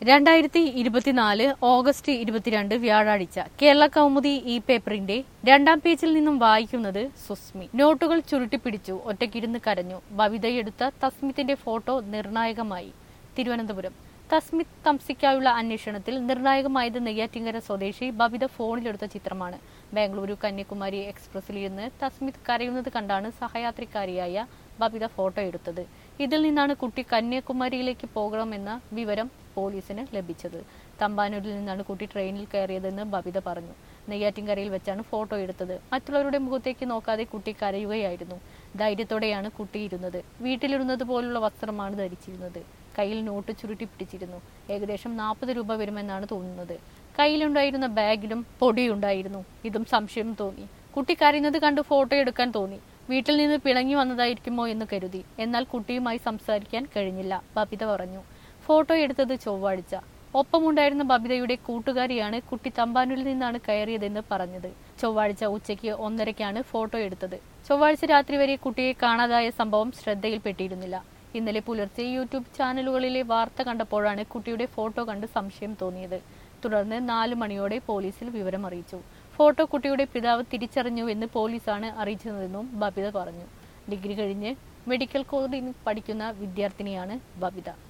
രണ്ടായിരത്തി ഇരുപത്തിനാല് ഓഗസ്റ്റ് ഇരുപത്തിരണ്ട് വ്യാഴാഴ്ച കേരള കൗമുദി ഈ പേപ്പറിന്റെ രണ്ടാം പേജിൽ നിന്നും വായിക്കുന്നത് സുസ്മി നോട്ടുകൾ ചുരുട്ടിപ്പിടിച്ചു ഒറ്റയ്ക്കിരുന്ന് കരഞ്ഞു ബവിതയെടുത്ത തസ്മിത്തിന്റെ ഫോട്ടോ നിർണായകമായി തിരുവനന്തപുരം തസ്മിത് തംസിക്കായുള്ള അന്വേഷണത്തിൽ നിർണായകമായത് നെയ്യാറ്റിങ്കര സ്വദേശി ബബിത ഫോണിലെടുത്ത ചിത്രമാണ് ബാംഗ്ലൂരു കന്യാകുമാരി എക്സ്പ്രസിൽ ഇരുന്ന് തസ്മിത് കരയുന്നത് കണ്ടാണ് സഹയാത്രിക്കാരിയായ ബബിത ഫോട്ടോ എടുത്തത് ഇതിൽ നിന്നാണ് കുട്ടി കന്യാകുമാരിയിലേക്ക് പോകണമെന്ന വിവരം പോലീസിന് ലഭിച്ചത് തമ്പാനൂരിൽ നിന്നാണ് കുട്ടി ട്രെയിനിൽ കയറിയതെന്ന് ബബിത പറഞ്ഞു നെയ്യാറ്റിൻകരയിൽ വെച്ചാണ് ഫോട്ടോ എടുത്തത് മറ്റുള്ളവരുടെ മുഖത്തേക്ക് നോക്കാതെ കുട്ടി കരയുകയായിരുന്നു ധൈര്യത്തോടെയാണ് കുട്ടി ഇരുന്നത് വീട്ടിലിരുന്നത് പോലുള്ള വസ്ത്രമാണ് ധരിച്ചിരുന്നത് കയ്യിൽ നോട്ട് ചുരുട്ടി പിടിച്ചിരുന്നു ഏകദേശം നാൽപ്പത് രൂപ വരുമെന്നാണ് തോന്നുന്നത് കയ്യിലുണ്ടായിരുന്ന ബാഗിലും പൊടിയുണ്ടായിരുന്നു ഇതും സംശയം തോന്നി കുട്ടി കരയുന്നത് കണ്ട് ഫോട്ടോ എടുക്കാൻ തോന്നി വീട്ടിൽ നിന്ന് പിണങ്ങി വന്നതായിരിക്കുമോ എന്ന് കരുതി എന്നാൽ കുട്ടിയുമായി സംസാരിക്കാൻ കഴിഞ്ഞില്ല ബബിത പറഞ്ഞു ഫോട്ടോ എടുത്തത് ചൊവ്വാഴ്ച ഒപ്പമുണ്ടായിരുന്ന ബബിതയുടെ കൂട്ടുകാരിയാണ് കുട്ടി തമ്പാനൂരിൽ നിന്നാണ് കയറിയതെന്ന് പറഞ്ഞത് ചൊവ്വാഴ്ച ഉച്ചയ്ക്ക് ഒന്നരയ്ക്കാണ് ഫോട്ടോ എടുത്തത് ചൊവ്വാഴ്ച രാത്രി വരെ കുട്ടിയെ കാണാതായ സംഭവം ശ്രദ്ധയിൽപ്പെട്ടിരുന്നില്ല ഇന്നലെ പുലർച്ചെ യൂട്യൂബ് ചാനലുകളിലെ വാർത്ത കണ്ടപ്പോഴാണ് കുട്ടിയുടെ ഫോട്ടോ കണ്ട് സംശയം തോന്നിയത് തുടർന്ന് നാലു മണിയോടെ പോലീസിൽ വിവരം അറിയിച്ചു ഫോട്ടോ കുട്ടിയുടെ പിതാവ് തിരിച്ചറിഞ്ഞുവെന്ന് പോലീസാണ് അറിയിച്ചതെന്നും ബബിത പറഞ്ഞു ഡിഗ്രി കഴിഞ്ഞ് മെഡിക്കൽ കോഡിംഗ് പഠിക്കുന്ന വിദ്യാർത്ഥിനിയാണ് ബബിത